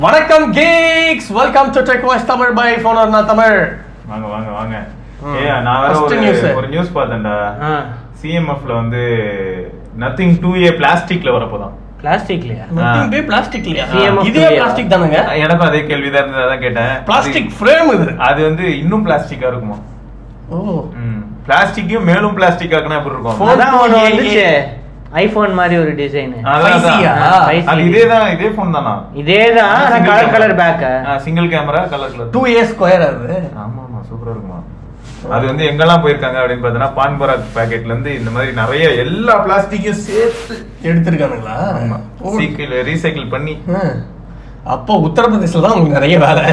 வணக்கம் geeks welcome to tech voice Tamil by ஃபோனர் நான் தமிழ் வாங்க வாங்க வாங்க ம். ஏ நான் வேற First ஒரு news. ஒரு நியூஸ் பார்த்தேன்டா சிஎம்எஃப்ல வந்து நத்திங் டூ ஏ பிளாஸ்டிக்ல வரப்போதான் பிளாஸ்டிக்லயா நத்திங் பே பிளாஸ்டிக் இல்லையா CMF இதே இல்லையா? பிளாஸ்டிக் தானுங்க எனக்கும் அதே கேள்விதான் இருந்தது அதான் கேட்டேன் பிளாஸ்டிக் அது- ஃப்ரேம் இது அது வந்து இன்னும் பிளாஸ்டிக்கா இருக்குமா ஓ பிளாஸ்டிக்கையும் மேலும் பிளாஸ்டிக் ஆக்குனா எப்படி இருக்கும் Phone அதான் ஒண்ணு ஏ- வந்துச்சு ஐபோன் மாதிரி ஒரு டிசைன் அதான், அதான். 5C-யா? Five C. அது இதேதான் இதே போன் தானா இதேதான் ஆனா colour colour back single camera colour colour two A square அது ஆமா ஆமா சூப்பரா இருக்குமா அது வந்து எங்கெல்லாம் போயிருக்காங்க அப்படின்னு பார்த்தோன்னா பான்பராக் பாக்கெட்ல இருந்து இந்த மாதிரி நிறைய எல்லா பிளாஸ்டிக்கையும் சேர்த்து எடுத்திருக்கானுங்களா ஆமா ஓ. சீக்கிள் ரீசைக்கிள் பண்ணி ஆ. அப்போ உத்தரப்பிரதேசில தான் உங்களுக்கு நிறைய வேலை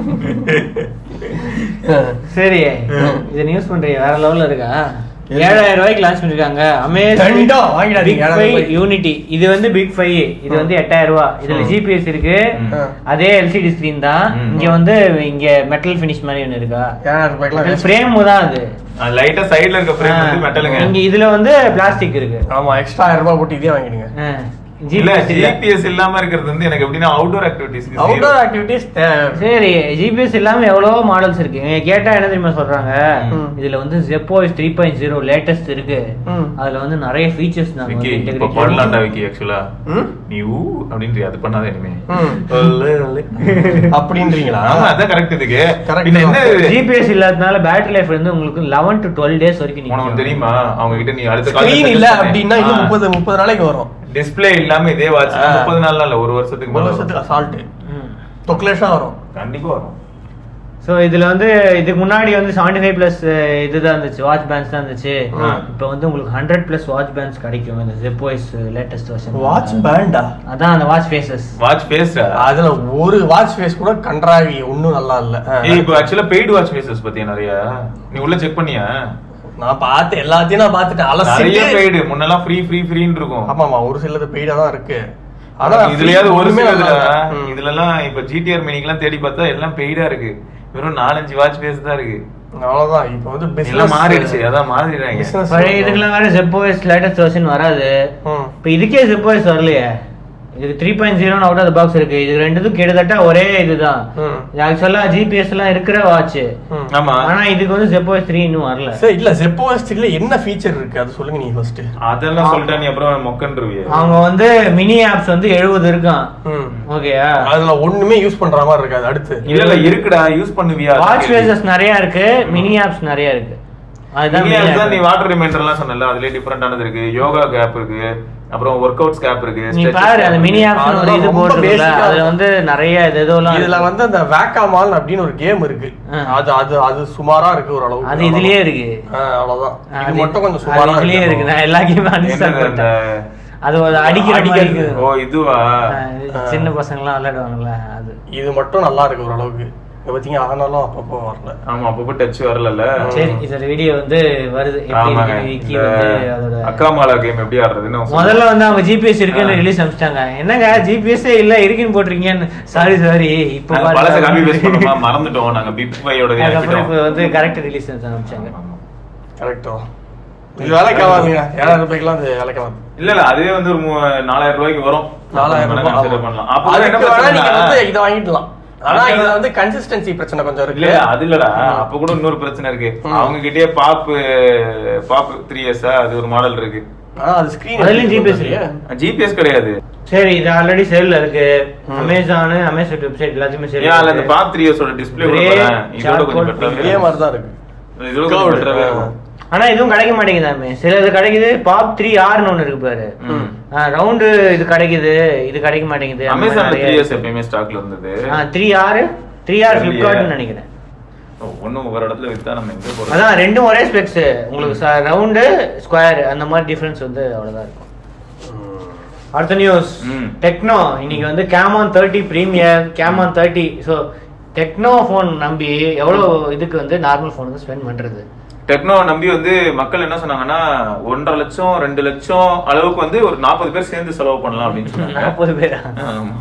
ஆ. சரி ம். இது நியூஸ் பண்றீங்க வேற லெவல்ல இருக்கா எது? ஏழாயிரம் ரூபாய்க்கு லான்ச் பண்ணிருக்காங்க தண்டம் வாங்கிடாதீங்க, பிக் ஏழாயிரம் ஃபைவ் ரூபாய்க்கு. யூனிட்டி இது வந்து பிக் ஃபைவ் இது வந்து எட்டாயிரம் ரூபாய் இதுல ம். ஜிபிஎஸ் இருக்கு ம். ஆ. அதே எல்சிடி ஸ்கிரீன் தான் ம். இங்க வந்து இங்க மெட்டல் ஃபினிஷ் மாதிரி ஒண்ணு இருக்கா ஏழாயிரம் ரூபாய்க்குலாம் ஃப்ரேம் தான் அது லைட்டா சைடுல இருக்க ஃப்ரேம் வந்து மெட்டலுங்க இங்க இதுல வந்து பிளாஸ்டிக் இருக்கு ஆமா எக்ஸ்ட்ரா ஆயிரம் ரூபாய் போட்டு இதே வாங்கிடுங்க ஆ. இல்ல GPS இல்ல ஜிபிஎஸ் இல்லாம இருக்கிறது வந்து எனக்கு எப்படின்னா அவுட்டோர் ஆக்டிவிட்டிஸ் அவுட்டோர் ஆக்டிவிட்டிஸ் சரி ஜிபிஎஸ் இல்லாம எவ்வளவோ மாடல்ஸ் இருக்கு இவங்க கேட்டா என்ன தெரியுமா சொல்றாங்க ம். இதுல வந்து Zepp OS three point zero latest இருக்கு ம். அதுல வந்து நிறைய ஃபீச்சர்ஸ் நாங்க விக்கி வந்து இப்ப integrate பண்ணலாம்டா விக்கி ஆக்சுவலா ம் நீ ஊ அப்படின்றியா அது பண்ணாத இனிமே ம். ஒல்லே, ஒல்லே. அப்படின்றீங்களா ஆமா அதான் கரெக்ட் இதுக்கு Correct பின்ன தான். என்ன ஜிபிஎஸ் இல்லாதனால பேட்டரி லைஃப் வந்து உங்களுக்கு லெவன் டு டுவெல் டேஸ் வரைக்கும் உனக்கு நிக்கும். தெரியுமா அவங்க கிட்ட நீ அடுத்த ஸ்கிரீன் இல்ல அப்படின்னா இன்னும் முப்பது முப்பது நாளைக்கு வரும் டிஸ்ப்ளே இல்லாம இதே வாட்ச் ஆ. முப்பது நாள்ல இல்ல ஒரு வருஷத்துக்கு ஒரு மேல வருஷத்துக்கு வரும். அசால்ட் ம். தொக்லேஷா வரும் கண்டிப்பா வரும் ஸோ இதுல வந்து இதுக்கு முன்னாடி வந்து செவன்டி ஃபைவ் பிளஸ் இதுதான் இருந்துச்சு வாட்ச் பேண்ட்ஸ் தான் இருந்துச்சு ம். இப்போ வந்து உங்களுக்கு ஹண்ட்ரட் பிளஸ் வாட்ச் பேண்ட்ஸ் கிடைக்கும் இந்த ஜெப்போஸ் லேட்டஸ்ட் வெர்ஷன் வாட்ச் பேண்டா அதான் அந்த வாட்ச் ஃபேஸஸ் வாட்ச் பேஸ்டா அதுல ஒரு வாட்ச் ஃபேஸ் கூட கன்றாவி ஒண்ணும் நல்லா இல்ல ஏய் இப்போ ஆக்சுவலா பெய்டு வாட்ச் ஃபேஸஸ் பத்தியா நிறைய நீ உள்ள செக் பண்ணியா நான் பார்த்து எல்லாத்தையும் நான் பார்த்துட்டேன் நிறைய அலசி பெய்டு முன்னெல்லாம் ஃப்ரீ ஃப்ரீ ஃப்ரீன்னு இருக்கும் ஆமாமா ஒரு சிலது பெய்டா தான் இருக்கு ஆனா இதுலயாவது ஒரு ஒண்ணுமே சில நல்லா இல்ல. ம். இதுல எல்லாம் இப்ப ஜிடிஆர் மினிக்கெல்லாம் தேடி பார்த்தா எல்லாம் பெய்டா இருக்கு வெறும் நாலஞ்சு வாட்ச் பேஸ் தான் இருக்கு அவ்வளவுதான் இப்போ வந்து எல்லாம் பிசினஸ் மாறிடுச்சு அதான் மாறிடுறாங்க Business- பழைய இதுக்கெல்லாம் வேற ஜெப்போஸ் லேட்டஸ்ட் வெர்ஷன் வராது ம். இப்போ இதுக்கே ஜெப்போஸ் வரலையே இதுக்கு three point zero out of box இருக்கு இது ரெண்டுத்துக்கும் கிட்டத்தட்ட ஒரே இதுதான் ம். ஆக்சுவலா ஜிபிஎஸ் எல்லாம் இருக்கிற வாட்ச் ம். ஆமா ஆனா இதுக்கு வந்து ஜெப்போஸ் த்ரீ இன்னும் வரல சரி இல்ல ஜெப்போஸ்டிக்ல என்ன ஃபீச்சர் இருக்கு அது சொல்லுங்க நீங்க ஃபர்ஸ்ட் அதெல்லாம் சொல்லிட்டா நீ அப்புறம் மொக்கன்றுவிய அவங்க வந்து மினி ஆப்ஸ் வந்து எழுபது இருக்கான் ம். ஓகேயா அதுல ஒண்ணுமே யூஸ் பண்ற மாதிரி இருக்காது அடுத்து இல்ல இல்ல இருக்குடா யூஸ் பண்ணுவியா வாட்ச் ஃபேசஸ் நிறைய இருக்கு மினி ஆப்ஸ் நிறைய இருக்கு அதுதான் main தான் app. நீ வாட்டர் ரிமைண்டர் எல்லாம் சொன்னல அதுலயே டிஃபரெண்டானது இருக்கு யோகா கேப் இருக்கு அப்புறம் ஒர்க் அவுட்ஸ் கேப் இருக்கு நீ stretches பாரு gap அந்த மினி இருக்கு. ஆப்ஸ் ஒரு அதெல்லாம் இது ரொம்ப போட்டுருக்கல basic ஆ அதுல வந்து நிறைய இது எதுவும் இதுல வந்து அந்த வேக்காமால் அப்படின்னு ஒரு கேம் இருக்கு ஆ. அது அது அது சுமாரா இருக்கு ஒரு அளவுக்கு அது இதுலயே இருக்கு அவ்வளவுதான் இது அது- மட்டும் கொஞ்சம் அது சுமாரா இதுலயே இருக்கு நான் எல்லா கேமும் அன்இன்ஸ்டால் என்னது அந்த பண்ணிட்டேன் அது ஒரு அடிக்கிற மாதிரி அடிக்கிறது. இருக்குது ஓ இதுவா ஆ, இது சின்ன பசங்க எல்லாம் விளையாடுவாங்கல்ல அது இது மட்டும் நல்லா இருக்கு ஒரு அளவுக்கு இதை பத்திங்க ஆனாலும் அப்பப்போ வரல ஆமா அப்பப்போ டச் வரல சரி இதோட வீடியோ வந்து வருது எப்படி ஆமாங்க இருக்கு விக்கி இந்த வந்து அதோட அக்காமாலா கேம் எப்படி ஆடுறதுன்னு அவங்க முதல்ல வந்து அவங்க ஜிபிஎஸ் இருக்குன்னு ரிலீஸ் அனுப்பிச்சிட்டாங்க என்னங்க ஜிபிஎஸ் இல்ல இருக்குன்னு போட்டிருக்கீங்கன்னு சாரி சாரி இப்ப நாங்க பாருங்க. பழச காப்பி பேஸ்ட் பண்ணோமா மறந்துட்டோம் நாங்க பிக் பையோட அதுக்கப்புறம் இப்ப வந்து கரெக்ட் ரிலீஸ் அனுப்பிச்சாங்க கரெக்டோ இது வேலைக்கு ஆகாதுங்க ஏழாயிரம் ரூபாய்க்குலாம் அது வேலைக்கு ஆகாது இல்ல இல்ல அதுவே வந்து ஒரு மூ- நாலாயிரம் ரூபாய்க்கு வரும் நாலாயிரம் நம்ம ரூபாய் consider ஆகும். பண்ணலாம் அப்போ என்ன அதுக்கு வேணா நீங்க வந்து பிரச்சனை இதை வாங்கிடலாம் ஆனா இதுல வந்து கன்சிஸ்டன்சி பிரச்சனை கொஞ்சம் இல்ல இருக்கு இல்ல, அது இல்லடா ம். அப்ப கூட இன்னொரு பிரச்சனை இருக்கு ம். அவங்க கிட்டயே பாப் பாப் த்ரீ இயர்ஸ் அது ஒரு மாடல் இருக்கு ஆனா அது ஸ்கிரீன் அதுலயும் GPS இல்லையா? ஜிபிஎஸ் கிடையாது சரி இது ஆல்ரெடி சேல்ல இருக்கு அமேசான் அமேசான் வெப்சைட் எல்லாத்தையுமே ஏன் அதுல இந்த சேல் பாப் த்ரீ இயர்ஸோட டிஸ்பிளே Grey, இதோட கொஞ்சம் charcoal, பெட்டராவே இதே இருக்கும். மாதிரி தான் இருக்கு இதோட கொஞ்சம் Curved. பெட்டராவே ஆ. இருக்கும் ஆனா இதுவும் கிடைக்க மாட்டேங்குதாமே சில இது கிடைக்குது பாப் த்ரீ ஆர்னு ஒண்ணு இருக்கு பாரு ம். ரவுண்டு இது கிடைக்குது இது கிடைக்க மாட்டேங்குது அமேசான்ல த்ரீ இயர்ஸ் எப்பயுமே ஸ்டாக்ல இருந்தது த்ரீ ஆர் த்ரீ ஆர் தெரியலையே. பிளிப்கார்ட்னு நினைக்கிறேன் ஒண்ணும் ஒரு இடத்துல வித்தா நம்ம எங்க போறது அதான் ரெண்டும் ஒரே ஸ்பெக்ஸ் உங்களுக்கு ரவுண்டு ஸ்கொயர் அந்த மாதிரி டிஃபரன்ஸ் வந்து அவ்வளவுதான் இருக்கும் அடுத்த நியூஸ் ம். டெக்னோ இன்னைக்கு வந்து Camon thirty premier Camon thirty so Tecno phone நம்பி எவ்வளோ இதுக்கு வந்து நார்மல் ஃபோன் வந்து ஸ்பெண்ட் பண்றது டெக்னோ நம்பி வந்து மக்கள் என்ன சொன்னாங்கன்னா ஒன்றரை லட்சம் ரெண்டு லட்சம் அளவுக்கு வந்து ஒரு நாற்பது பேர் சேர்ந்து செலவு பண்ணலாம் அப்படின்னு சொன்னாங்க நாற்பது பேரா ஆமா.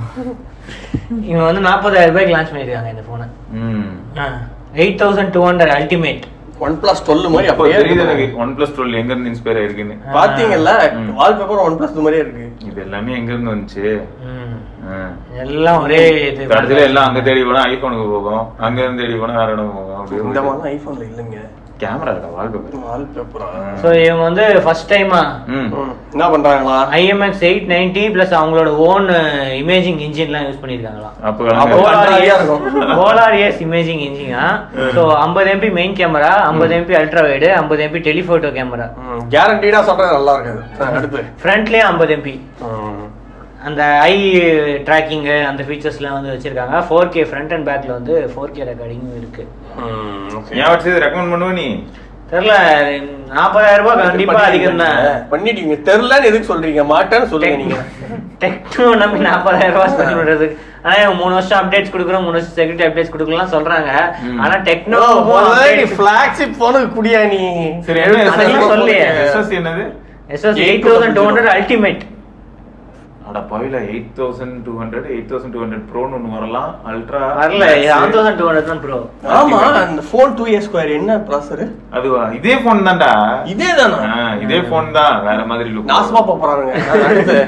இவங்க வந்து நாற்பதாயிரம் ரூபாய்க்கு லான்ச் பண்ணிருக்காங்க இந்த ஃபோனை ம். Eight thousand two hundred ultimate OnePlus twelve மாதிரி இப்போ அப்படியே தெரியுது இருக்கு. எனக்கு ஒன் பிளஸ் டுவெல் எங்க இருந்து இன்ஸ்பயர் ஆயிருக்குன்னு பாத்தீங்கல்ல ம். வால்பேப்பர் ஒன் பிளஸ் மாதிரியே இருக்கு இது எல்லாமே எங்க இருந்து வந்துச்சு எல்லாம் ஒரே இது கடைசியில எல்லாம் அங்க தேடி போனா ஐபோனுக்கு போகும் அங்க இருந்து தேடி போனா வேற இடம் போகும் இந்த அப்படி மாதிரிலாம் ஐபோன்ல இல்லைங்க கேமரா இருக்கா வால்பேப்பர் வால்பேப்பரா ஸோ இவங்க வந்து ஃபர்ஸ்ட் டைமா ம் என்ன பண்றாங்களா ஐஎம்எக்ஸ் எயிட் நைன்டி பிளஸ் அவங்களோட ஓன் இமேஜிங் இன்ஜின்லாம் யூஸ் பண்ணியிருக்காங்களாம் அப்ப அப்போ கிளம்பு. கண்ட்ராவியா இருக்கும். ஓலார் எஸ் இமேஜிங் இன்ஜினா ஸோ ஐம்பது எம்பி மெயின் கேமரா ஐம்பது எம்பி அல்ட்ரா வைடு ஐம்பது எம்பி டெலிஃபோட்டோ கேமரா கேரண்டீடா சொல்றது நல்லா இருக்காது ஆ, அடுத்து ஃப்ரண்ட்லேயே ஐம்பது எம்பி ம். அந்த ஐ ட்ராக்கிங்கு அந்த ஃபீச்சர்ஸ்லாம் வந்து வச்சிருக்காங்க ஃபோர் கே ஃப்ரண்ட் அண்ட் பேக்ல வந்து ஃபோர் கே ரெக்கார்டிங் இருக்கு ம், okay. ஏன் வச்சு ரெக்கமெண்ட் பண்ணுவ நீ தெரியல நாற்பதாயிரம் ரூபாய் கண்டிப்பா அதிகம் தான் பண்ணிட்டீங்க தெரியலன்னு எதுக்கு சொல்றீங்க மாட்டேன்னு சொல்லுங்க நீங்க டெக்னோ நம்பி நாற்பதாயிரம் ரூபாய் ஸ்பெண்ட் பண்றதுக்கு ஆனா இவங்க மூணு வருஷம் அப்டேட்ஸ் கொடுக்குறோம் மூணு வருஷம் செக்யூரிட்டி அப்டேட்ஸ் கொடுக்கலாம் சொல்றாங்க ம். ஆனா டெக்னோ பிளாக்ஷிப் போனுக்கு குடியா நீ சரி என்ன அதெல்லாம் சொல்லியே. எஸ்எஸ் என்னது SS eight thousand two hundred ultimate அட பவில eight thousand two hundred eight thousand two hundred ப்ரோன்னு ஒன்று வரலாம் அல்ட்ரா வரல செவன் தௌசண்ட் டூ ஹண்ட்ரட் தான் ப்ரோ ஆமா அந்த போன் டூ இயர் ஸ்கொயர் என்ன ப்ராசர் அதுவா இதே போன் தான்டா இதே தானா ஆ, இதே போன் தான் வேற மாதிரி look. நாசமா போறானுங்க அடுத்து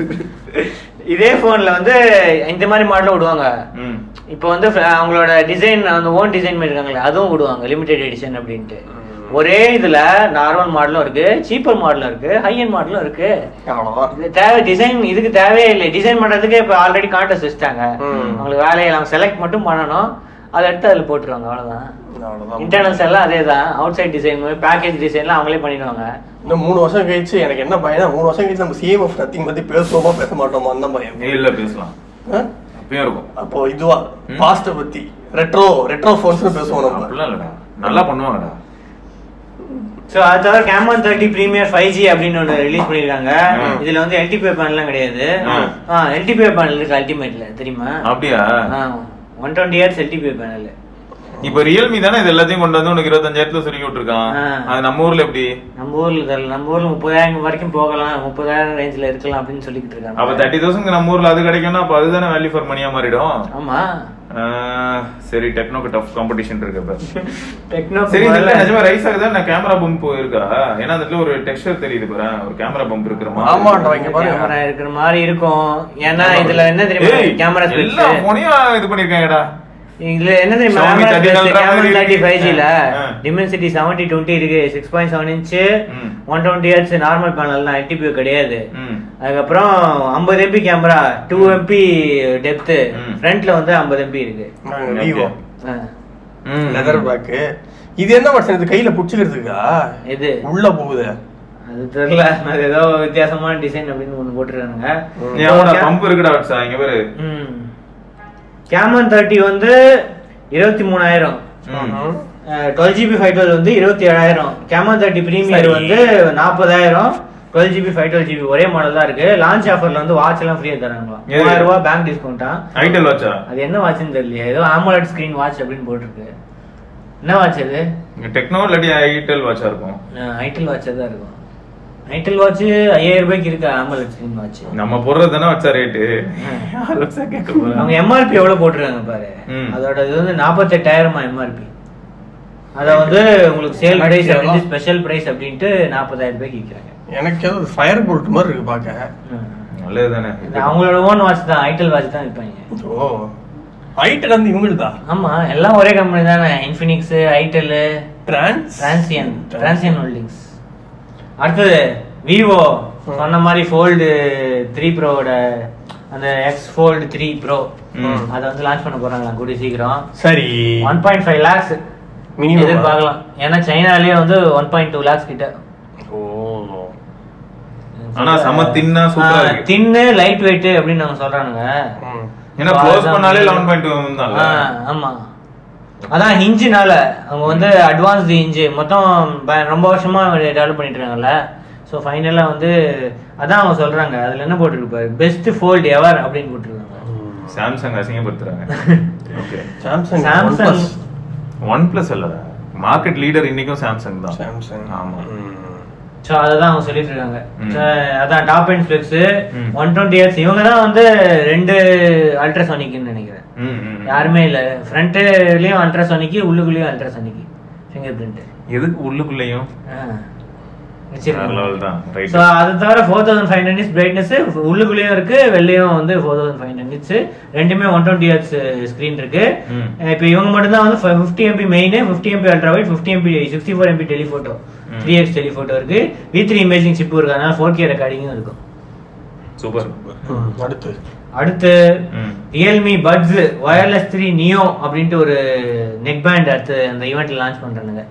இதே போன்ல வந்து இந்த மாதிரி மாடலும் விடுவாங்க ம். இப்போ வந்து ஃப- அவங்களோட டிசைன் அந்த ஓன் டிசைன் பண்ணிருக்காங்களே அதுவும் விடுவாங்க லிமிடெட் எடிஷன் அப்படின்ட்டு ஒரே இதுல நார்மல் மாடலும் இருக்கு சீப்பர் மாடலும் இருக்கு ஹை அண்ட் மாடலும் இருக்கு அவ்வளவுதான் இது தேவை டிசைன் இதுக்கு தேவையே இல்லை டிசைன் பண்றதுக்கு இப்போ ஆல்ரெடி கான்டெஸ்ட் வச்சுட்டாங்க ம். அவங்களுக்கு வேலையை அவங்க செலக்ட் மட்டும் பண்ணணும் அதை எடுத்து அதில் போட்டுருவாங்க அவ்வளவுதான் அவ்வளவுதான் இன்டர்னல்ஸ் எல்லாம் அதே தான் அவுட் சைட் டிசைன் பேக்கேஜ் டிசைன்லாம் அவங்களே பண்ணிடுவாங்க இன்னும் மூணு வருஷம் கழிச்சு எனக்கு என்ன பயம் மூணு வருஷம் கழிச்சு நம்ம சிஎம்எஃப் நத்திங் பத்தி பேசுவோமா பேச மாட்டோமா அந்த பயம் இல்ல பேசலாம் ஆ? அப்பயும் இருக்கும் அப்போ இதுவா ம். பாஸ்ட பத்தி ரெட்ரோ ரெட்ரோ போன்ஸ் பேசுவோம் நம்ம அப்படிலாம் இல்லடா நல்லா பண்ணுவாங்கடா ஸோ அது தவிர Camon thirty premier five G அப்படின்னு ஒன்று ரிலீஸ் பண்ணியிருக்காங்க ம். இதுல வந்து எல்டிபி பேனல்லாம் கிடையாது ம். ஆ எல்டிபி பேனல் இருக்கு அல்டிமேட்ல தெரியுமா அப்படியா one twenty years LTPO panel இப்ப ரியல்மி தானே இது எல்லாத்தையும் கொண்டு வந்து உனக்கு இருபத்தஞ்சாயிரத்துல சுருக்கி விட்டுருக்கான் ஆ. அது நம்ம ஊர்ல எப்படி நம்ம ஊர்ல தெரியல நம்ம ஊர்ல முப்பதாயிரம் வரைக்கும் போகலாம் முப்பதாயிரம் ரேஞ்சில் இருக்கலாம் அப்படின்னு சொல்லிக்கிட்டு அப்ப இருக்காங்க தேர்ட்டி தௌசண்ட் நம்ம ஊர்ல அது கிடைக்கும்னா அப்ப அதுதானே வேல்யூ ஃபார் மணியா மாறிடும் ஆமா ஆ, சரி டெக்னோக்கு டஃப் காம்படிஷன் இருக்கு இப்ப டெக்னோ சரி இதுல நிஜமா ரைஸ் ஆகுதா நான் கேமரா பம்ப் இருக்கா ஏன்னா அதுல ஒரு டெக்ஸ்டர் தெரியுது பாரு ஒரு கேமரா பம்ப் இருக்கிற மாதிரி ஆமாண்டா, இங்க பாருங்க. கேமரா இருக்கிற மாதிரி இருக்கும் ஏன்னா இதுல என்ன தெரியுமா ஏய், கேமரா எல்லா போனையும் இது பண்ணிருக்காங்கடா இதுல என்ன தெரியுமா Xiaomi 30 Ultra கேமரா மாதிரி தேர்ட்டி ஃபைவ் ஜில ஆ. டிமென்சிட்டி செவன்டி டுவெண்ட்டி இருக்கு சிக்ஸ் பாயிண்ட் செவன் இன்ச்சு ம். One twenty hertz normal panel தான் எல்டிபி கிடையாது ம். அதுக்கப்புறம் ஐம்பது MP camera two MP depth ம். ஃப்ரண்ட்ல வந்து ஐம்பது எம்பி இருக்கு விவோ ஆ. ம். லெதர் பேக் இது என்ன வருஷம் இது கையில புடிச்சுக்கிறதுக்கா எது உள்ள போகுது அது தெரியல அது ஏதோ வித்தியாசமான டிசைன் அப்படின்னு ஒண்ணு போட்டுருக்காங்க நீ அவனோட பம்ப் இருக்குடா வச்சா இங்க பாரு கேமன் தேர்ட்டி வந்து இருபத்தி மூணாயிரம் ம். டுவெல் ஜிபி ஃபைவ் டுவெல் வந்து இருபத்தி ஏழாயிரம் கேமன் தேர்ட்டி ப்ரீமியர் சரி. வந்து நாற்பதாயிரம் twelve GB five twelve GB ஒரே மாடல் தான் இருக்கு லான்ச் ஆஃபர்ல வந்து வாட்ச் எல்லாம் ஃப்ரீயா தராங்களாம் எது? மூவாயிரம் ரூபாய் பேங்க் டிஸ்கவுண்டா ஐட்டல் வாட்சா அது என்ன வாட்ச்னு தெரியல ஏதோ ஆமோலட் ஸ்கிரீன் வாட்ச் அப்படின்னு போட்டிருக்கு என்ன வாட்ச் அது டெக்னோ இல்லாட்டி ஐட்டல் வாட்சா இருக்கும் ஐட்டல் வாட்ச் தான் இருக்கும் ஐட்டல் வாட்ச் ஐயாயிரம் ரூபாய்க்கு இருக்கு ஆமோலட் ஸ்கிரீன் வாட்ச் நம்ம போடுறது தானே வச்சா ரேட்டு யார் வச்சா கேட்க போறா? அவங்க எம்ஆர்பி எவ்வளவு போட்டிருக்காங்க பாரு ம். அதோட இது வந்து நாற்பத்தெட்டாயிரமா எம்ஆர்பி அத வந்து உங்களுக்கு சேல் எனக்கு பிரைஸ் எவ்வளவு? ஸ்பெஷல் பிரைஸ் அப்படின்ட்டு நாற்பதாயிரம் ரூபாய்க்கு விற்கிறாங்க எனக்கு ஏதோ ஃபயர் போல்ட் மாதிரி இருக்கு பாக்க நல்லது தானே இது அவங்களோட ஓன் வாட்ச் தான் ஐட்டல் வாட்ச் தான் விற்பாங்க ஓ ஐட்டல் வந்து இவங்களுதா ஆமா எல்லாம் ஒரே கம்பெனி தானே Infinix itel trans Transsion Transsion holdings அடுத்தது விவோ சொன்ன மாதிரி ஃபோல்டு த்ரீ ப்ரோவோட அந்த எக்ஸ் ஃபோல்டு த்ரீ ப்ரோ ம். அதை வந்து லான்ச் பண்ண போறாங்களா கூடிய சீக்கிரம் சரி one point five lakhs Minimum ஆ? எதிர்பார்க்கலாம் ஏன்னா சைனாலேயே வந்து ஒன் பாயிண்ட் டூ லேக்ஸ் கிட்ட ஓ ஆனா செம தின்னா சூப்பரா இருக்கு தின்னு லைட் வெயிட் அப்படின்னு அவங்க சொல்றானுங்க ம். ஏன்னா So, க்ளோஸ் அதுதான் பண்ணாலே வந்து- லெவன் பாயிண்ட் தான் ஆ, ஆமா அதான் ஹிஞ்சுனால அவங்க வந்து அட்வான்ஸ்டு ஹிஞ்சு மொத்தம் ப- ரொம்ப வருஷமா டெவலப் பண்ணிட்டு இருக்காங்கல்ல ஸோ ஃபைனலாக வந்து அதான் அவங்க சொல்றாங்க அதுல என்ன போட்டிருப்பாரு பெஸ்ட் ஃபோல்ட் எவர் அப்படின்னு போட்டிருக்காங்க சாம்சங் அசிங்கப்படுத்துறாங்க okay Samsung Samsung OnePlus. OnePlus இல்லடா மார்க்கெட் லீடர் இன்னைக்கும் சாம்சங் தான் சாம்சங் ஆமா ம். ஸோ அதுதான் அவங்க சொல்லிட்டு இருக்காங்க ம். So, அதான் டாப் அண்ட் ஸ்பெக்ஸ் ம். ஒன் டுவெண்ட்டி இயர்ஸ் இவங்க தான் வந்து ரெண்டு அல்ட்ராசானிக்னு நினைக்கிறேன் ம், ம். யாருமே இல்லை ஃப்ரண்ட்லயும் அல்ட்ராசானிக்கு உள்ளுக்குள்ளேயும் அல்ட்ராசானிக்கு ஃபிங்கர் பிரிண்ட் எதுக்கு உள்ளுக்குள்ளேயும் வேற level தான். Right. ஸோ அது தவிர four thousand five hundred brightness உள்ளுக்குள்ளேயும் இருக்கு வெளியும் வந்து ஃபோர் தௌசண்ட் ஃபைவ் ஹண்ட்ரட்ஸ் ரெண்டுமே ஒன் டுவெண்ட்டி ஹெர்ட்ஸ் ஸ்க்ரீன் இருக்கு ம். இப்போ இவங்க மட்டும் தான் வந்து fifty MP main fifty MP ultra wide fifty MP sixty four MP telephoto ம். த்ரீ எக்ஸ் டெலிஃபோட்டோ இருக்கு வி த்ரீ இமேஜிங் சிப் இருக்கு அதனால ஃபோர் கே ரெக்கார்டிங்கும் இருக்கும் சூப்பர் ம், அடுத்து அடுத்து ம். Realme buds wireless three neo அப்படின்ட்டு ஒரு நெக் பேண்ட் அடுத்து அந்த ஈவெண்ட்ல லான்ச் பண்றானுங்க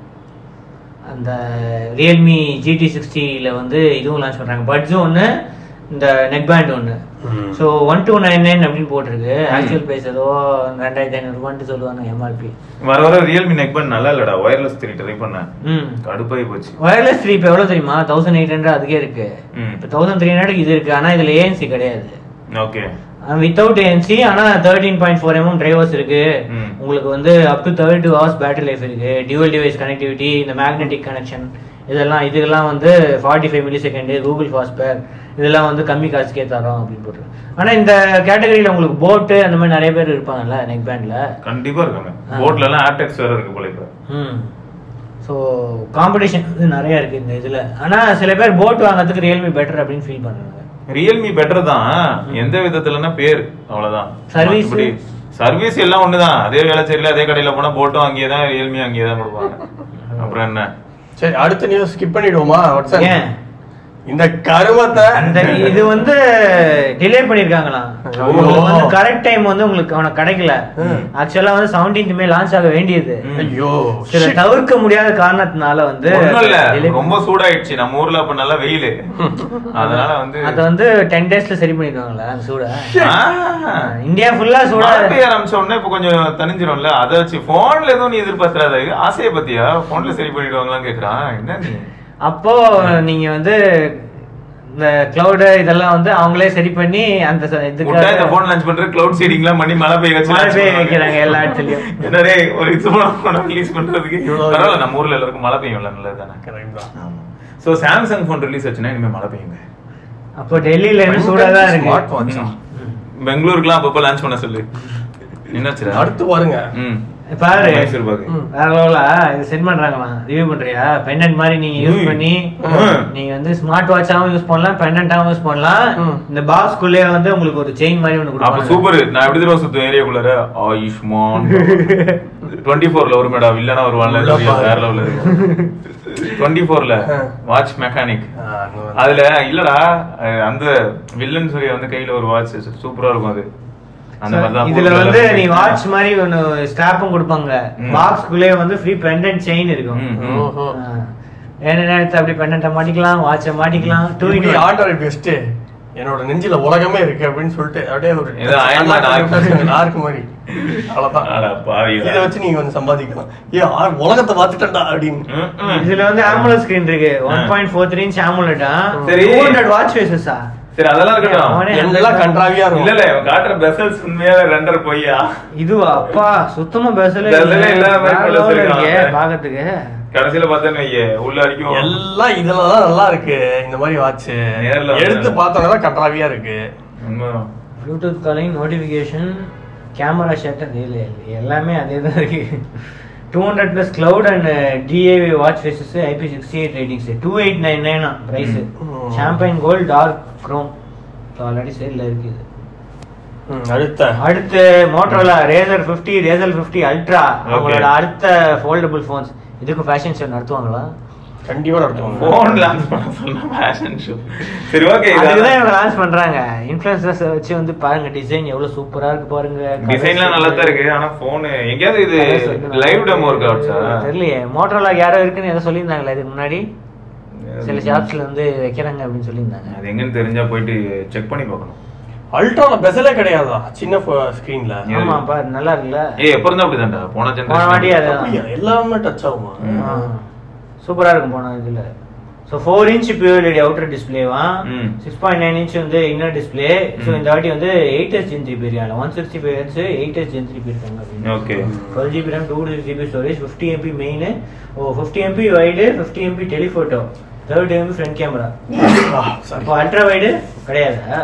அந்த ரியல்மி ஜிடி சிக்ஸ்டியில் வந்து இதுவும் லான்ச் பண்றாங்க பட்ஸும் ஒன்று இந்த நெக் பேண்ட் ஒன்று ம். So one two nine nine அப்படின்னு போட்டிருக்கு ஆக்சுவல் ப்ரைஸ் ஏதோ ரெண்டாயிரத்தி ஐநூறுபான்ட்டு சொல்லுவாங்க எம்ஆர்பி வர வர ரியல்மி நெக் பேண்ட் நல்லா இல்லடா ஒயர்லெஸ் த்ரீ ட்ரை பண்ணேன் ம் கடுப்பாகி போச்சு ஒயர்லெஸ் த்ரீ இப்போ எவ்வளோ தெரியுமா தௌசண்ட் எயிட் ஹண்ட்ரட் அதுக்கே இருக்கு ம். இப்போ தௌசண்ட் த்ரீ ஹண்ட்ரட் இது இருக்கு ஆனால் இதில் ஏஎன்சி கிடையாது ஓகே வித்தவுட் ஏஎன்சி ஆனா thirteen point four mm drivers இருக்கு ம். உங்களுக்கு வந்து up to thirty two hours battery life இருக்கு டியூவல் டிவைஸ் கனெக்டிவிட்டி இந்த மேக்னெட்டிக் கனெக்ஷன் இதெல்லாம் இதுக்கெல்லாம் வந்து forty five millisecond Google fast pair இதெல்லாம் வந்து கம்மி காசுக்கே தரோம் அப்படின்னு போட்டுருக்கு ஆனா இந்த கேட்டகரியில உங்களுக்கு போட்டு அந்த மாதிரி நிறைய பேர் இருப்பாங்கல்ல நெக் பேண்ட்ல கண்டிப்பா இருக்காங்க போட்ல எல்லாம் ஆப்டெக்ஸ் வேற இருக்கு போல இப்ப ம் ஸோ காம்படிஷன் வந்து நிறைய இருக்கு இந்த இதுல ஆனா சில பேர் போட் வாங்குறதுக்கு ரியல்மி பெட்டர் அப்படின்னு ஃபீல் பண்றாங்க ரியல்மி பெட்டர் தான் எந்த விதத்துலன்னா பேர் அவ்வளவுதான் Service? சர்வீஸ் எல்லாம் ஒண்ணுதான் அதே வேலைச்சேரியில அதே கடையில போனா போட்டும் அங்கேயே தான் ரியல்மி அங்கேயே தான் கொடுப்பாங்க அப்புறம் என்ன சரி அடுத்த நியூஸ் ஸ்கிப் பண்ணிடுவோமா வாட்ஸ்அப் ஏன் இந்த கருமத்தை அந்த இது வந்து டிலே பண்ணிருக்காங்களாம் ஐயோ. உங்களுக்கு வந்து கரெக்ட் டைம் வந்து உங்களுக்கு அவனுக்கு கிடைக்கல ஆக்சுவலா வந்து 17th மே லான்ச் ஆக வேண்டியது ஐயோ சில shit. தவிர்க்க முடியாத காரணத்தினால வந்து ஒண்ணும் இல்ல delay ரொம்ப சூடாயிடுச்சு நம்ம ஊர்ல அப்ப நல்லா வெயில் அதனால வந்து அத வந்து டென் டேஸ்ல சரி பண்ணிடுவாங்களா அந்த சூட ஆ. இந்தியா ஃபுல்லா சூட மழை பெய்ய ஆரம்பிச்ச உடனே இப்ப கொஞ்சம் தணிஞ்சிரும்ல அதை வச்சு போன்ல எதுவும் நீ எதிர்பார்த்துறாத ஆசையை பத்தியா போன்ல சரி பண்ணிடுவாங்களான்னு கேக்குறான் என்ன நீ அப்போ நீங்க வந்து இந்த கிளவுட் இதெல்லாம் வந்து அவங்களே சரி பண்ணி அந்த ச- முட்டா இந்த இதுக்காக போன் லான்ச் பண்ற கிளவுட் சீடிங் எல்லாம் பண்ணி மழை பெய்ய வச்சு மழை launch பெய்ய பண்ணுவாங்க. வைக்கிறாங்க எல்லா இடத்துலயும். என்ன டேய், ஒரு இது போன ரிலீஸ் பண்றதுக்கு பரவாயில்ல நம்ம ஊர்ல எல்லாருக்கும் மழை பெய்யும்ல நல்லது தானே Correct தான். சோ சாம்சங் போன் ரிலீஸ் ஆச்சுன்னா இனிமே மழை பெய்யுங்க அப்போ டெல்லியில இருந்து சூடா தான் இருக்கு Smart watch ஆ? பெங்களூருக்குலாம் அப்பப்போ லான்ச் பண்ண சொல்லு என்னாச்சுடா அடுத்து பாருங்க ம் பாரு மைசூர் பாக்கு ம். வேற லெவலா இது சென்ட் பண்றாங்களாம் ரிவ்யூ பண்றியா பெண்டன்ட் மாதிரி நீங்க யூஸ் உய். பண்ணி ம். நீங்க வந்து ஸ்மார்ட் வாட்சாவும் யூஸ் பண்ணலாம் பெண்டன்ட்டாவும் யூஸ் பண்ணலாம் ம். இந்த பாக்ஸ் குள்ளே வந்து உங்களுக்கு ஒரு செயின் மாதிரி ஒன்னு அப்ப கொடுப்பாங்க சூப்பர் நான் எப்படி தெரியும் சுத்தும் ஏரியாக்குள்ளார ஆயுஷ்மான் டுவெண்ட்டி ஃபோர்ல ஒரு மேடம் இல்லனா ஒரு ஒன் உள்ள பாரு. வேற லெவல்ல இருக்கு டுவெண்ட்டி ஃபோர்ல வாட்ச் மெக்கானிக் ஆ, அங்க வந்து- அதுல இல்லடா அஹ் அந்த வில்லன் சொல்லி வந்து கையில ஒரு வாட்ச் சூப்பரா இருக்கும் அது அந்த மாதிரி தான் இதுல பொருள் வந்து எல்லாம் நீ வாட்ச் மாதிரி ஒன்னு ஸ்டாப்பும் கொடுப்பாங்க ம். பாக்ஸ் குள்ளே வந்து ஃப்ரீ பெண்டன்ட் செயின் இருக்கும் ம், ம். ஓஹோ. ஆ. வேணும்னா நேரத்தை அப்படி பெண்டன்ட்டை மாட்டிக்கலாம் வாட்சை மாட்டிக்கலாம் டூ இப்படி ஆண்ட்ராய்டு பெஸ்ட் என்னோட நெஞ்சில உலகமே இருக்கு அப்படின்னு சொல்லிட்டு அப்படியே ஒரு ஏதோ Iron Man ஆர்க். ஆர்க் மாதிரி அவ்வளவுதான் அட பாவிகளா. இதை வச்சு நீங்க வந்து சம்பாதிக்கலாம் ஏ ஆ- உலகத்தை பார்த்துட்டா அப்படின்னு ம், ம். இதுல வந்து AMOLED ஸ்கிரீன் இருக்கு ஆ. One point four three inch ஆமுலட்டா சரி. டூ ஹண்ட்ரட் வாட்ச் ஃபேஸஸா சரி அதெல்லாம் இருக்கட்டும் அவனே எல்லாம் கன்றாவியா இல்ல இருக்கும் இல்ல இவன் காட்டுற பெசல்ஸ் உண்மையாவே ரெண்டரை பொய்யா இதுவா அப்பா சுத்தமா பேசல Bezel ஏ இல்லாத மாதிரி கொண்டு வச்சிருக்கான். பாக்கிறதுக்கு கடைசியில பார்த்தேன்னு வையே உள்ள அடிக்கும் எல்லாம் இதுலதான் நல்லா இருக்கு இந்த மாதிரி வாட்ச் நேர்ல வந்து- எடுத்து பார்த்தோன்னா தான் கன்றாவியா இருக்கு உண்மைதான் Bluetooth calling notification camera shutter இல்லை எல்லாமே அதே தான் இருக்கு two hundred plus cloud and DIY watch faces IP sixty eight ratings two eight nine நைனா ப்ரைஸ் ம். Champagne gold dark chrome already சேல்ல இருக்கு இது ம், அடுத்த அடுத்து மோட்டரோலா ரேசர் 50 ரேசர் 50 அல்ட்ரா அவங்களோட அடுத்த ஃபோல்டபுள் ஃபோன்ஸ் இதுக்கு ஃபேஷன் ஷோ நடத்துவாங்களா கண்டிப்பா நடத்துவாங்க போன் லான்ச் பண்ண சொன்னா ஃபேஷன் ஷோ சரி ஓகே அதுக்கு தான் இவங்க லான்ச் பண்றாங்க இன்ஃப்ளூயன்சர்ஸ் வச்சு வந்து பாருங்க டிசைன் எவ்வளவு சூப்பரா இருக்கு பாருங்க டிசைன்லாம் நல்லா தான் இருக்கு ஆனா போன் எங்கேயாவது இது லைவ் டெமோ இருக்கா வச்சா தெரியலையே மோட்டரோலா யாரோ இருக்குன்னு ஏதோ சொல்லியிருந்தாங்களே இதுக்கு முன்னாடி சில ஷாப்ஸ்ல வந்து வைக்கிறாங்க அப்படின்னு சொல்லியிருந்தாங்க அது எங்கன்னு தெரிஞ்சா போயிட்டு செக் பண்ணி பார்க்கணும் அல்ட்ரால பெசலே கிடையாதா சின்ன ஸ்கிரீன்ல ஏ. ஆமா பாரு நல்லா இருக்குல்ல ஏய் எப்ப இருந்தா அப்படிதான்டா போன போன வாட்டி ஜெனரேஷன் அது எல்லாமே டச் ஆகுமா சூப்பரா இருக்கும் போன இதுல so four inch POLED outer டிஸ்பிளேவா ம். சிக்ஸ் பாயிண்ட் நைன் இன்ச் வந்து இன்னர் டிஸ்பிளே ஸோ இந்த வாட்டி வந்து எயிட் எஸ் ஜென் த்ரீ இருக்காங்க one sixty five hertz eight S gen three இருக்காங்க அப்படின்னு okay twelve GB RAM two GB storage fifty MP main ஓ fifty MP wide fifty MP telephoto third MP front camera இப்போ ultra wide கிடையாதா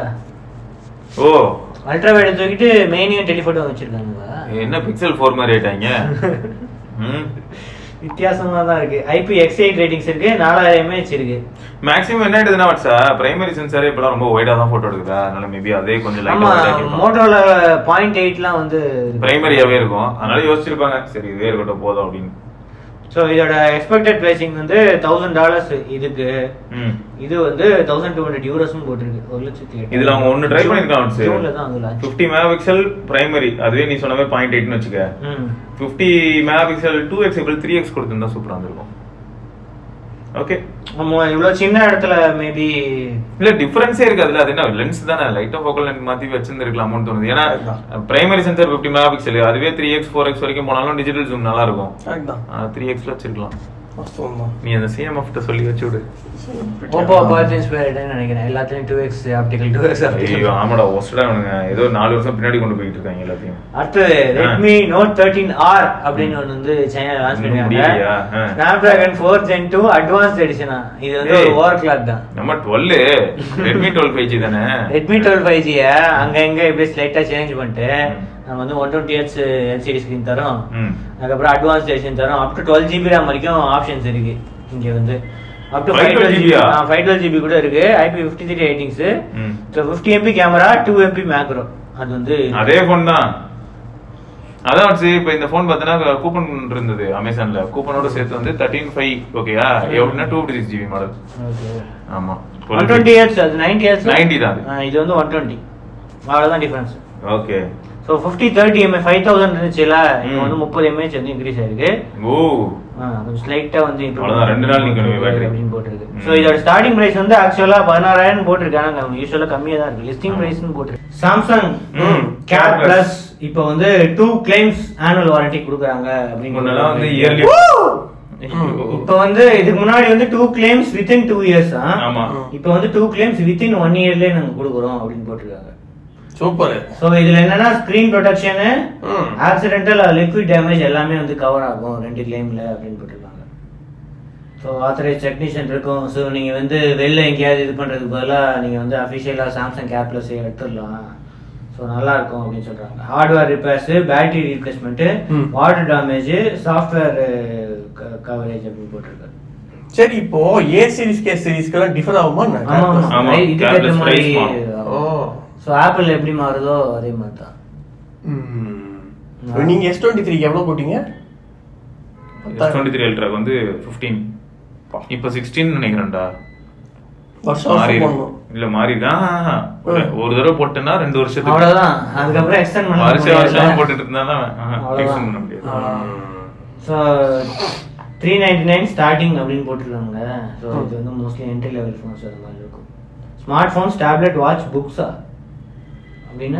ஓ ultra wide தூக்கிட்டு மெயினையும் telephoto வச்சிருக்காங்க என்ன pixel four மாதிரி ஆயிட்டாங்க ம் வித்தியாசமா தான் இருக்கு ஐபி எக்ஸ் எயிட் ரேட்டிங்ஸ் இருக்கு நாலாயிரம் எம்ஏஹெச் இருக்கு மேக்ஸிமம் என்ன ஆயிடுதுன்னா வாட்ஸா பிரைமரி சென்சாரே இப்பெல்லாம் ரொம்ப வைடா தான் போட்டோ எடுக்குதா அதனால மேபி அதே கொஞ்சம் ஆமா லைட்டா மோட்டோல பாயிண்ட் எயிட்லாம் வந்து பிரைமரியாவே இருக்கும் அதனால யோசிச்சிருப்பாங்க சரி இதே இருக்கட்டும் போதும் அப்படின்னு ஸோ இதோட எக்ஸ்பெக்டட் பிரைசிங் வந்து தௌசண்ட் டாலர்ஸ் இதுக்கு ம். இது வந்து தௌசண்ட் டூ ஹண்ட்ரட் யூரோஸும் போட்டிருக்கு ஒரு லட்சத்தி எட்டு. இதுல அவங்க ஒண்ணு ட்ரை பண்ணிருக்காங்க ஜூன்ல தான் அது launch. Fifty megapixel primary அதுவே நீ சொன்ன மாதிரி பாயிண்ட் எயிட்னு வச்சுக்க ம் fifty megapixel two X three X கொடுத்துருந்தா சூப்பரா இருந்திருக்கும் ஓகே ஆமா இவ்வளவு சின்ன இடத்துல மேபி இல்ல டிஃபரன்ஸே இருக்காதுல்ல அது என்ன லென்ஸ் தானே லைட் ஆஃப் ஃபோக்கல் லென்ஸ் மாத்தி வச்சிருந்திருக்கலாமோன்னு தோணுது ஏன்னா பிரைமரி சென்சார் 50 மெகா பிக்சல் அதுவே த்ரீ எக்ஸ் ஃபோர் எக்ஸ் வரைக்கும் போனாலும் டிஜிட்டல் ஜூம் நல்லா இருக்கும் அதுதான் த்ரீ எக்ஸ்ல வச்சிருக்கலாம் வாஸ்தவம் தான் நீ அந்த சிஎம்எஃப் கிட்ட சொல்லி வச்சு விடு ஓப்போ பார்த்து இன்ஸ்பயர்டுன்னு நினைக்கிறேன் எல்லாத்துலயும் two X optical two X ஐயோ ஆமாடா ஒஸ்டா அவனுங்க ஏதோ நாலு வருஷம் பின்னாடி கொண்டு போயிட்டு இருக்காங்க எல்லாத்தையும் அடுத்தது ரெட்மி நோட் தேர்ட்டீன் ஆர் அப்படின்னு ஒன்று வந்து சைனா லான்ச் இன்னும் பண்ணிருக்காங்க முடியலையா? ஆ. Snapdragon four gen two advance எடிஷனா இது வந்து ஒரு ஏய். ஓவர் கிளாக் தான் நம்ம twelve Redmi twelve five G தானே ரெட்மி டுவெல் ஃபைவ் ஜியை அங்க இங்க இப்படி ஸ்லைட்டா சேஞ்ச் பண்ணிட்டு ம். நம்ம வந்து one twenty hertz LCD screen தரோம் ம். அதுக்கப்புறம் அட்வான்ஸ் எடிஷன் தரோம் up to twelve GB RAM வரைக்கும் ஆப்ஷன்ஸ் இருக்கு இங்க வந்து up to five 512 twelve GB GB -யா? ஃபைவ் டுவெல் ஜிபி கூட இருக்கு ஐபி ஃபிஃப்டி த்ரீ எயிட்டிங்ஸ் ம். Fifty MP camera two MP macro அது வந்து அதே போன் தான் அதான் வச்சு இப்ப இந்த போன் பார்த்தீங்கன்னா கூப்பன் இருந்தது அமேசான்ல கூப்பனோட சேர்த்து வந்து தேர்ட்டீன் ஃபைவ் ஓகேயா எப்படின்னா two fifty six GB model ஆமா ஒன் டுவெண்ட்டி ஹெட்ஸ் அது நைன்டி ஹெட்ஸ் 90 தான் அது. இது வந்து ஒன் டுவெண்ட்டி அவ்வளோதான் difference okay so fifty thirty MA five thousand இருந்துச்சுல இப்போ ம். வந்து முப்பது எம்ஏஹெச் வந்து இன்க்ரீஸ் ஆயிருக்கு ஓ ஆ, கொஞ்சம் ஸ்லைட்டா வந்து improve அவ்வளவுதான், ரெண்டு நாள் நிக்கணும் பண்ணிருக்கு battery. அப்படின்னு போட்டிருக்கு ம். ஸோ இதோட ஸ்டார்டிங் பிரைஸ் வந்து ஆக்சுவலா பதினாறாயிரம் போட்டிருக்காங்க யூஸ்வலா கம்மியா தான் இருக்கு லிஸ்டிங் பிரைஸ்னு போட்டிருக்கு சாம்சங் ம். கேப் Cap பிளஸ் இப்போ வந்து டூ கிளைம்ஸ் ஆனுவல் வாரண்டி கொடுக்குறாங்க அப்படின்னு முன்னெல்லாம் வந்து இயர்லி இப்போ வந்து இதுக்கு முன்னாடி வந்து two claims within two years ஆமா இப்போ வந்து டூ கிளைம்ஸ் வித்தின் ஒன் இயர்லயே நாங்க கொடுக்குறோம் அப்படின்னு போட்டிருக்காங்க சூப்பர் ஸோ இதுல என்னன்னா ஸ்கிரீன் ப்ரொடெக்ஷனு ம். ஆக்சிடென்டல் லிக்விட் டேமேஜ் எல்லாமே வந்து கவர் ஆகும் ரெண்டு கிளைம்ல அப்படின்னு போட்டிருக்காங்க ஸோ ஆத்தரைஸ் டெக்னீஷியன் இருக்கும் ஸோ நீங்க வந்து வெளில எங்கேயாவது இது பண்றதுக்கு பதிலாக நீங்க வந்து அஃபிஷியலாக சாம்சங் கேப் ப்ளஸ் எடுத்துடலாம் ஸோ நல்லா இருக்கும் அப்படின்னு சொல்றாங்க ஹார்ட்வேர் ரிப்பேர்ஸ் பேட்டரி ரீப்ளேஸ்மெண்ட் ம். வாட்டர் டேமேஜ் சாஃப்ட்வேர் கவரேஜ் அப்படின்னு போட்டிருக்காரு சரி இப்போ ஏ சீரிஸ் கே சீரிஸ்க்கெல்லாம் டிஃபர் ஆகுமா என்ன? ஆமா ஆமா ஆமா, இதுக்கு ஏற்ற capless மாதிரி price மாறும். ஓ ஸோ ஆப்பிள் எப்படி மாறுதோ அதே மாதிரி தான் ம். நீங்க எஸ் டுவெண்ட்டி த்ரீக்கு எவ்வளவு போட்டீங்க டுவெண்ட்டி த்ரீ அல்ட்ராக்கு வந்து ஃபிஃப்டீன் இப்போ சிக்ஸ்டீன் நினைக்கிறேன்டா வருஷம் மாறி வருஷம் பண்ணணும் இல்ல மாறி ஒரு தடவை போட்டேன்னா ரெண்டு வருஷத்துக்கு அவ்வளவுதான் அதுக்கப்புறம் எக்ஸ்டெண்ட் பண்ண வருஷம் வருஷம் முடியாது. போட்டுட்டு இருந்தா தான் அவ்வளவுதான். எக்ஸ்டெண்ட் பண்ண முடியாது so three ninety nine starting அப்படின்னு போட்டிருக்காங்க ஸோ இது வந்து மோஸ்ட்லி என்ட்ரி லெவல் ஃபோன்ஸ் அந்த மாதிரி இருக்கும் ஸ்மார்ட் ஃபோன்ஸ் டேப்லெட் வாட்ச் புக்ஸா அப்படின்னா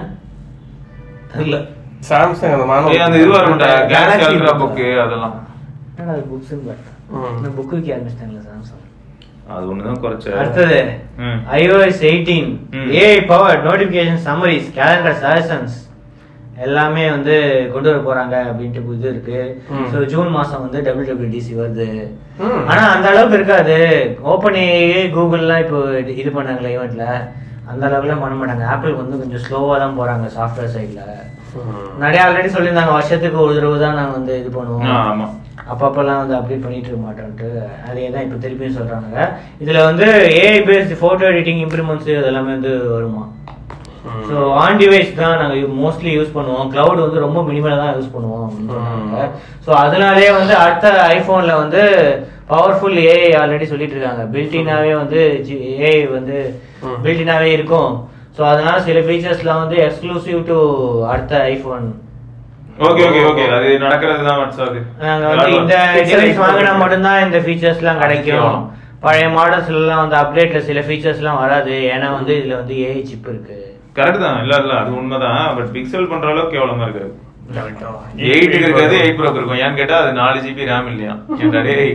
தெரியல சாம்சங் அந்த ஏய், அந்த இதுவா இருக்கும்டா அந்த Galaxy Galaxy ultra book. Book அதெல்லாம் என்னடா அது புக்ஸ்ன்னு பார்த்தேன் ம். இந்த புக்குக்கு ஆரம்பிச்சிட்டாங்களா சாம்சங் அது ஒண்ணுதான் குறைச்ச அடுத்தது ம். iOS 18 ம். AI power notification summaries calendar suggestions எல்லாமே வந்து கொண்டு வர போறாங்க அப்படின்ட்டு இது இருக்கு ம். ஸோ ஜூன் மாசம் வந்து WWDC வருது ம். ஆனா அந்த அளவுக்கு இருக்காது ஓப்பன் ஏஐ கூகுள்லாம் இப்போ இது- இது பண்ணாங்களே ஈவெண்ட்ல அந்த அளவுக்குலாம் பண்ண மாட்டாங்க ஆப்பிள் வந்து கொஞ்சம் ஸ்லோவா தான் போறாங்க சாஃப்ட்வேர் சைட்ல ம். நிறைய ஆல்ரெடி சொல்லியிருந்தாங்க வருஷத்துக்கு ஒரு தடவை தான் நாங்க வந்து இது பண்ணுவோம் ஆ, ஆமா அப்பப்பெல்லாம் வந்து அப்டேட் பண்ணிட்டு இருக்க மாட்டோம்ட்டு அதே தான் இப்போ திருப்பியும் சொல்றாங்க இதுல வந்து AI based photo editing improvements இதெல்லாமே வந்து வருமா ம். ஸோ ஆன் டிவைஸ் தான் நாங்கள் மோஸ்ட்லி யூஸ் பண்ணுவோம் cloud வந்து ரொம்ப மினிமலாக தான் யூஸ் பண்ணுவோம் அப்படின்னு சொன்னாங்க ஸோ அதனாலே வந்து அடுத்த ஐஃபோனில் வந்து பவர்ஃபுல் ஏஐ ஆல்ரெடி சொல்லிட்டு இருக்காங்க பில்டினாவே வந்து ஏஐ வந்து ம். பில்டினாவே இருக்கும் ஸோ அதனால சில ஃபீச்சர்ஸ்லாம் வந்து எக்ஸ்க்ளூசிவ் டு அடுத்த ஐஃபோன் ஓகே ஓகே ஓகே அது நடக்கிறது தான் வாட்ஸ்அப் நாங்க வந்து இந்த டிவைஸ் வாங்கினா மட்டும்தான் இந்த ஃபீச்சர்ஸ்லாம் கிடைக்கும் பழைய மாடல்ஸ் எல்லாம் வந்து அப்டேட்ல சில ஃபீச்சர்ஸ்லாம் வராது ஏன்னா வந்து இதுல வந்து ஏஐ சிப் இருக்கு கரெக்ட் தான் இல்ல இல்ல அது உண்மைதான் பட் பிக்சல் பண்ற அளவுக்கு கேவலமா இருக்காது Correct ஆ. எயிட் இருக்காது எயிட் ப்ரோ இருக்கும் ஏன்னு கேட்டா அது நாலு ஜிபி ரேம் இல்லையா ஏன்டா டேய்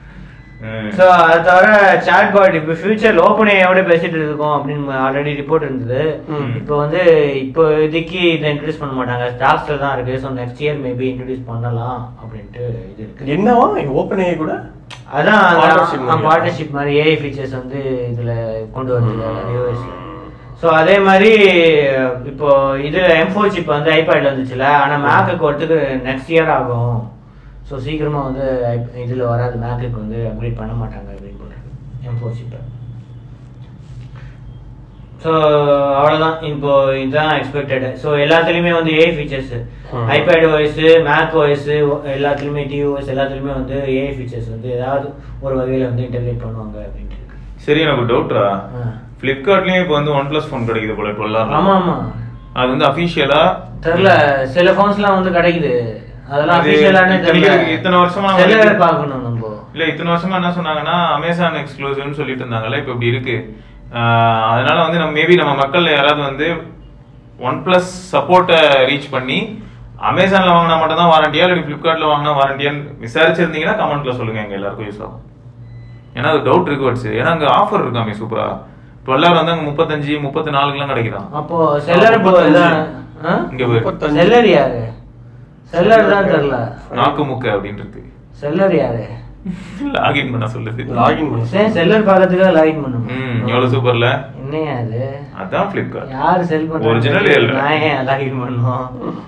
ம். ஸோ அது தவிர சாட் பாட் இப்போ ஃபியூச்சர் ஓப்பன் ஏஐயோட பேசிட்டு இருக்கோம் அப்படின்னு ஆல்ரெடி ரிப்போர்ட் இருந்தது ம். இப்போ வந்து இப்போ இதுக்கு இதை இன்ட்ரடியூஸ் பண்ண மாட்டாங்க ஸ்டாக்ஸ்ல தான் இருக்கு so next year maybe introduce பண்ணலாம் அப்படின்ட்டு இது இருக்கு என்னவா ஓப்பன் ஏஐ கூட அதான் Partnership மாதிரி. பார்ட்னர்ஷிப் மாதிரி ஏஐ ஃபீச்சர்ஸ் வந்து இதுல கொண்டு வருது iOS-ல ஸோ அதே மாதிரி இப்போ இது எம் ஃபோர் சிப் வந்து ஐபேட்ல வந்துச்சுல ஆனா மேக்கு வரதுக்கு நெக்ஸ்ட் இயர் ஆகும் ஸோ சீக்கிரமாக வந்து இதில் வராது மேக்குக்கு வந்து அப்கிரேட் பண்ண மாட்டாங்க அப்படின்னு போட்டிருக்கு எம் ஃபோர் சிப்பை ஸோ அவ்வளோதான் இப்போ இதுதான் எக்ஸ்பெக்டட் ஸோ எல்லாத்துலேயுமே வந்து AI features Hmm. IPad OS Mac OS எல்லாத்துலேயுமே டிஓஎஸ் எல்லாத்துலேயுமே வந்து ஏஐ ஃபீச்சர்ஸ் வந்து ஏதாவது ஒரு வகையில் வந்து இன்டெகிரேட் பண்ணுவாங்க அப்படின்ட்டு இருக்கு சரி எனக்கு டவுட்ரா ஆ. பிளிப்கார்ட்லயும் இப்போ வந்து ஒன் பிளஸ் ஃபோன் கிடைக்குது போல டுவெல் ஆமா ஆமா அது வந்து அபிஷியலா தெரியல சில ஃபோன்ஸ்லாம் வந்து கிடைக்குது அதெல்லாம் அது அஃபிஷியலானே தெரியல இத்தனை- இத்தனை வருஷமா செல்லவே வந்து- பார்க்கணும் நம்ம இல்ல இத்தனை வருஷமா என்ன சொன்னாங்கன்னா அமேசான் எக்ஸ்க்ளூசிவ்னு சொல்லிட்டு இருந்தாங்கல்ல இப்போ இப்படி இருக்கு ஆஹ் அதனால வந்து நம்ம மேபி நம்ம மக்கள் யாராவது வந்து ஒன் பிளஸ் சப்போர்ட்டை ரீச் பண்ணி அமேசான்ல வாங்கினா மட்டும் தான் வாரண்டியா இல்லை ஃபிளிப்கார்ட்ல வாங்கினா வாரண்டியான்னு விசாரிச்சிருந்தீங்கன்னா கமெண்ட்ல சொல்லுங்க எங்க எல்லாருக்கும் யூஸ் ஆகும் ஏன்னா அது டவுட் இருக்கு வச்சு ஏன்னா அங்க ஆஃபர் இருக்காமே சூப்பரா டுவெல் வந்து அங்க முப்பத்தஞ்சு முப்பத்தி நாலுக்குலாம் கிடைக்குதான் அப்போ செல்லர் இப்போ முப்பத்தஞ்சு. இதான் ஆ? இங்க போய் முப்பத்தஞ்சு. செல்லர் யாரு செல்லர் தான் தெரியல நாக்கு முக்க அப்படின்னு இருக்கு செல்லர் யாரு லாகின் பண்ண சொல்லுது லாகின் பண்ணி சரி செல்லர் பார்க்கறதுக்காக லாகின் பண்ணணும் ம் எவ்வளவு சூப்பர்ல என்னையா அது அதான் ஃபிளிப்கார்ட் யாரு செல் பண்றாங்க ஒரிஜினல் ஏழு நான் ஏன் லாகின் பண்ணோம்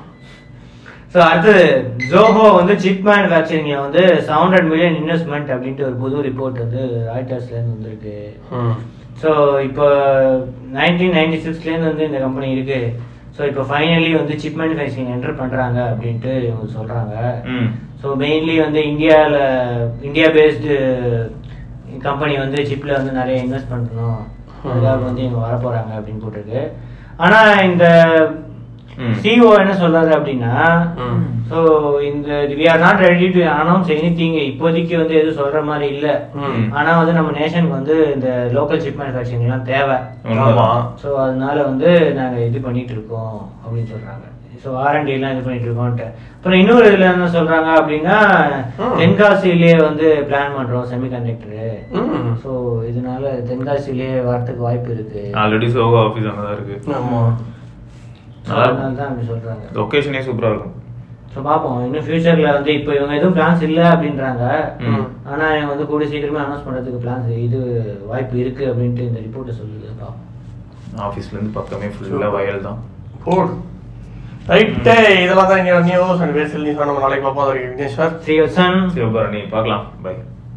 ஸோ அடுத்தது ஜோஹோ வந்து சிப் மேனுஃபேக்சரிங்ல வந்து செவன் ஹண்ட்ரட் மில்லியன் இன்வெஸ்ட்மெண்ட் அப்படின்ட்டு ஒரு புது ரிப்போர்ட் வந்து ராய்டர்ஸ்லேருந்து வந்திருக்கு ம். ஸோ இப்போ நைன்டீன் நைன்டி சிக்ஸ்லேருந்து வந்து இந்த கம்பெனி இருக்கு ஸோ இப்போ ஃபைனலி வந்து சிப் மேனுஃபேக்சரிங் என்டர் பண்ணுறாங்க அப்படின்ட்டு இவங்க சொல்கிறாங்க ம் ஸோ மெயின்லி வந்து இந்தியாவில் இந்தியா பேஸ்டு கம்பெனி வந்து சிப்பில் வந்து நிறைய இன்வெஸ்ட் பண்ணணும் அதுக்காக வந்து இவங்க வர போகிறாங்க அப்படின்னு போட்டிருக்கு ஆனால் இந்த ம். சிஓ என்ன சொல்றாரு அப்படின்னா ம். ஸோ இந்த we are not ready to announce anything இப்போதைக்கு வந்து எதுவும் சொல்ற மாதிரி இல்ல ம். ஆனா வந்து நம்ம நேஷனுக்கு வந்து இந்த லோக்கல் சிப் மேனுஃபேக்சரிங் எல்லாம் தேவை ஆமா ஸோ அதனால வந்து நாங்க இது பண்ணிட்டு இருக்கோம் அப்படின்னு சொல்றாங்க ஸோ ஆர்என்டி எல்லாம் இது பண்ணிட்டு இருக்கோம்ட்டு அப்புறம் இன்னொரு இதுல என்ன சொல்றாங்க அப்படின்னா ம். தென்காசிலேயே வந்து பிளான் பண்றோம் செமிகண்டக்டரு ம். ஸோ இதனால தென்காசிலேயே வரத்துக்கு வாய்ப்பு இருக்கு ஆல்ரெடி சோகோ ஆஃபீஸ் அங்கே தான் இருக்கு ஆமா So நல்லா அதனால தான் அப்படி சொல்றாங்க லொக்கேஷனே சூப்பரா இருக்கும் ஸோ பார்ப்போம் இன்னும் ஃபியூச்சர்ல வந்து இப்போ இவங்க எதுவும் பிளான்ஸ் இல்லை அப்படின்றாங்க ம். ஆனா இவங்க வந்து கூடிய சீக்கிரமே அனௌன்ஸ் பண்றதுக்கு பிளான்ஸ் இது வாய்ப்பு இருக்கு அப்படின்ட்டு இந்த ரிப்போர்ட்டை சொல்லுது பார்ப்போம் ஆஃபீஸ்ல இருந்து பக்கமே ஃபுல்லா வயல் தான் போடு ரைட்டு இதெல்லாம் தான் இங்கே நியூஸ் அண்ட் பேசல் நியூஸ் நம்ம நாளைக்கு பார்ப்போம் அது வரைக்கும் விக்னேஸ்வர் ஸ்ரீவத்சன் சிவபரணி பார்க்கலாம் பை